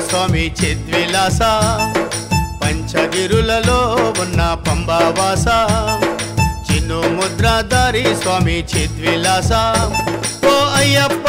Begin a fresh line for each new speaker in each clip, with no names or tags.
స్వామి చిద్విలాస పంచగిరులలో ఉన్న పంబావాస చిన్ను ముద్రాధారి స్వామి చిద్విలాస ఓ అయ్యప్ప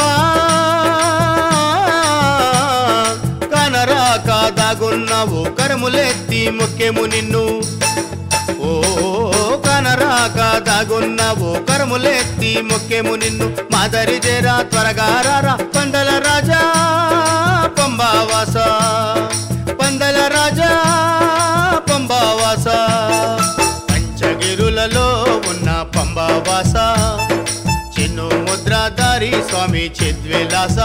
కనరాక దాగున్నావు కరములెత్తి ముఖ్యము నిన్ను ఓ కనరాక దాగున్నావు కరములెత్తి ముఖ్యము నిన్ను మాదరి జేరా త్వరగా రారా పందల రాజా పంబావాస పందల రాజా పంబావాస పంచగిరులలో ఉన్న పంబావాస చిన్ను ముద్రాధారి స్వామి చిద్విలాస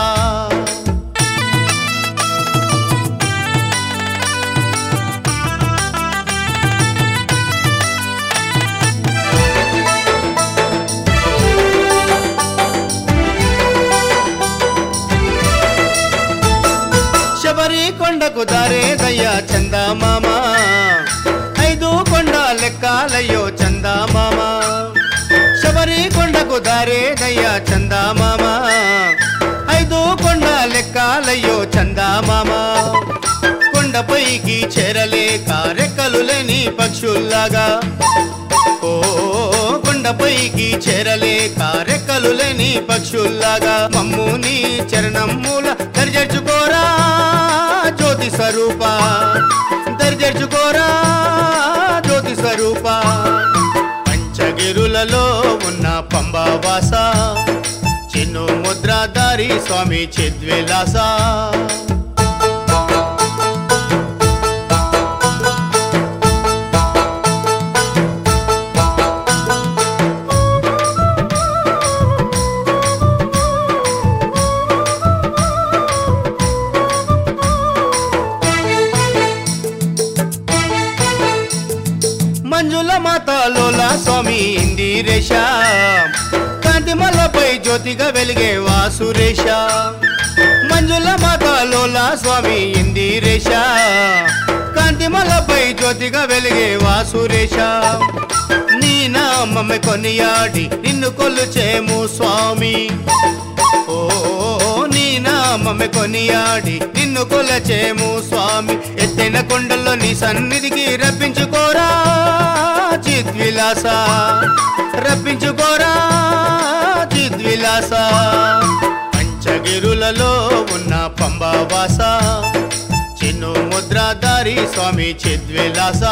శబరి కొండకు దారేదయ్యా చందమామ ఐదు కొండ లెక్కాలయ్యో చందమామ శబరి కొండకు దారేదయ్యా చందమామ ఐదు కొండ లెక్కాలయ్యో చందమామ కొండపైకి చేరలేక రెక్కలు లేని పక్షుల్లాగా ఓ కొండపైకి చేరలేక రెక్కలు లేని పక్షుల్లాగా మమ్ముని చరణం మూల దర్జర్చుకోరా జ్యోతి స్వరూప దర్జర్చుకోరా జ్యోతి స్వరూప పంచగిరులలో ఉన్న పంబావాస చిన్ను ముద్రాధారి స్వామి చిద్విలాస మంజుల మాతాలోల స్వామి ఇందిరేశ కాంతిమలపై జ్యోతిగా వెలిగే వాసురేశ మంజుల మాతాలోల స్వామి ఇందిరేశ కాంతిమలపై జ్యోతిగా వెలిగే వాసురేశ నీ నామమ్మ కొనియాడి నిన్ను కొలుచేము స్వామి ఓ నీ నామమ్మ కొనియాడి నిన్ను కొలచేము స్వామి ఎత్తైన కొండల్లో నీ సన్నిధికి రప్పించుకోరా చిద్విలాస రప్పించుకోరా చిద్విలాస పంచగిరులలో ఉన్న పంబావాస చిన్ను ముద్రాధారి స్వామి చిద్విలాస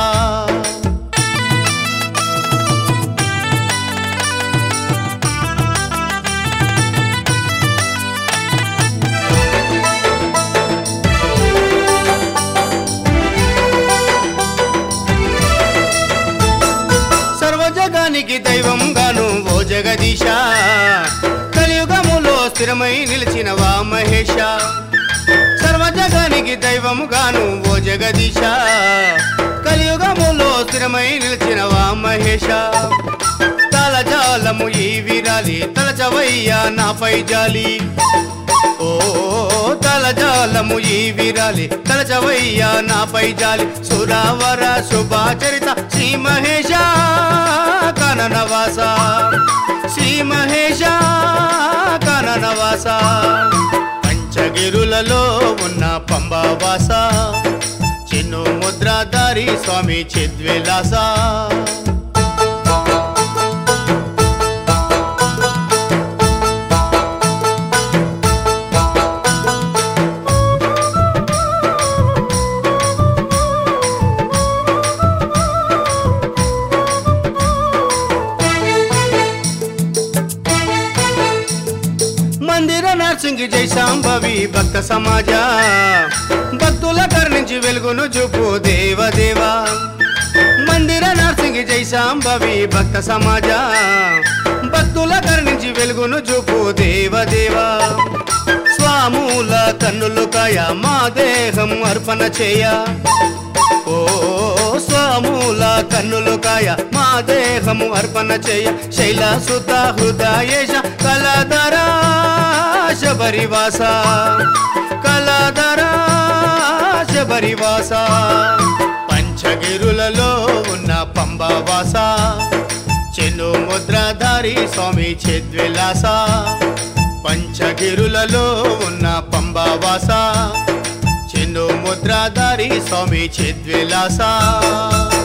సర్వజగానికి దైవం గాను ఓ జగదీశ కలియుగములో స్థిరమై నిలిచిన వా మహేష సర్వజగానికి దైవము గాను ఓ జగదీశ కలియుగములో స్థిరమై నిలిచిన వా మహేష తలజాలము ఈ విరాలి తలచవయ్యా నాపై జాలి ఓ తలజాలము ఈ విరాలి తలచవయ్యా నాపై జాలి సురావర శుభాచరిత శ్రీ మహేష కననవాస శ్రీ మహేష కననవాస పంచగిరులలో ఉన్న పంబావాస చిన్ను ముద్రాధారి స్వామి చిద్విలాస మందిర నర్సింగి జై శాంభవి భక్త సమాజ భక్తుల కరుణించి వెలుగును చూపు దేవదేవా మందిర నర్సింగి జై శాంభవి భక్త సమాజ భక్తుల కరుణించి వెలుగును చూపు దేవదేవా స్వాముల కన్నులు కాయ మా దేహం అర్పణ చేయ ఓ స్వాముల కన్నులు కాయ మా దేహము అర్పణ చేయ శైలసుత హృదయేశ కలధరా శబరివాస కలధరా శబరివాస పంచగిరులలో ఉన్న పంబావాస చెన్ను ముద్రధారి స్వామి చిద్విలాస పంచగిరులలో ఉన్న పంబావాస చెన్ను ముద్రాధారి స్వామి చిద్విలాస